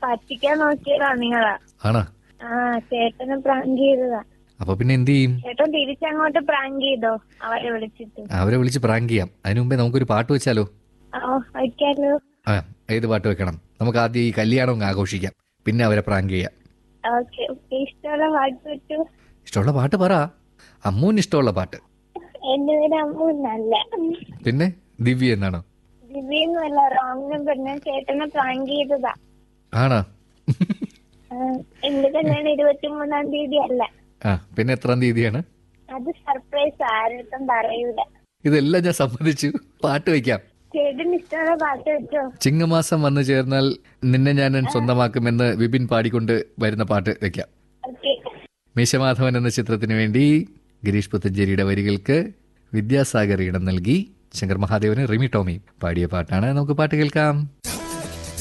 പറ്റിക്കാൻ നോക്കിയതാ നിങ്ങളാ ആണോ ആ ചേട്ടനെ പ്രാങ്ക് ചെയ്തതാ അപ്പൊ പിന്നെ എന്ത് ചെയ്യും ചേട്ടൻ തിരിച്ചങ്ങോട്ട് പ്രാങ്ക് ചെയ്തോ അവരെ വിളിച്ചിട്ട് അവരെ വിളിച്ച് പ്രാങ്ക് ചെയ്യാം അതിനു മുമ്പേ നമുക്കൊരു പാട്ട് വെച്ചാലോ ഓ വയ്ക്കാലോ ആ ഏത് പാട്ട് വെക്കണം നമുക്ക് ആദ്യം ഈ കല്യാണം അങ്ങ് ആഘോഷിക്കാം പിന്നെ അവരെ പ്രാങ്ക് ചെയ്യാം ഓക്കെ ഇഷ്ടമുള്ള പാട്ട് വെച്ചു ഇഷ്ടമുള്ള പാട്ട് പറ അമ്മൂന് ഇഷ്ടമുള്ള പാട്ട് എന്റെ പേര് അമ്മൂന്നല്ല പിന്നെ ദിവ്യ എന്നാണോ ദിവ്യൊന്നുമല്ല റോങ് നമ്പർ ചേട്ടനെ പ്രാങ്ക് ചെയ്തതാ ആണോ ആ, എന്റെ കല്യാണം ഇരുപത്തി മൂന്നാം തീയതി അല്ല ആ പിന്നെ എത്രാം തീയതിയാണ് അത് സർപ്രൈസ് ആരുടെ പറയൂല ഇതെല്ലാം ഞാൻ സമ്മതിച്ചു പാട്ട് വയ്ക്കാം ചേട്ടന് ഇഷ്ടമുള്ള പാട്ട് വെച്ചോ ചിങ്ങമാസം വന്നു ചേർന്നാൽ നിന്നെ ഞാൻ സ്വന്തമാക്കുമെന്ന് വിപിൻ പാടിക്കൊണ്ട് വരുന്ന പാട്ട് വെക്കാം ഓക്കെ മീശമാധവൻ എന്ന ചിത്രത്തിന് വേണ്ടി ഗിരീഷ് പുത്തഞ്ചേരിയുടെ വരികൾക്ക് വിദ്യാസാഗർ ഇടം നൽകി ശങ്കർ മഹാദേവന് റിമി ടോമി പാടിയ പാട്ടാണ് നമുക്ക് പാട്ട് കേൾക്കാം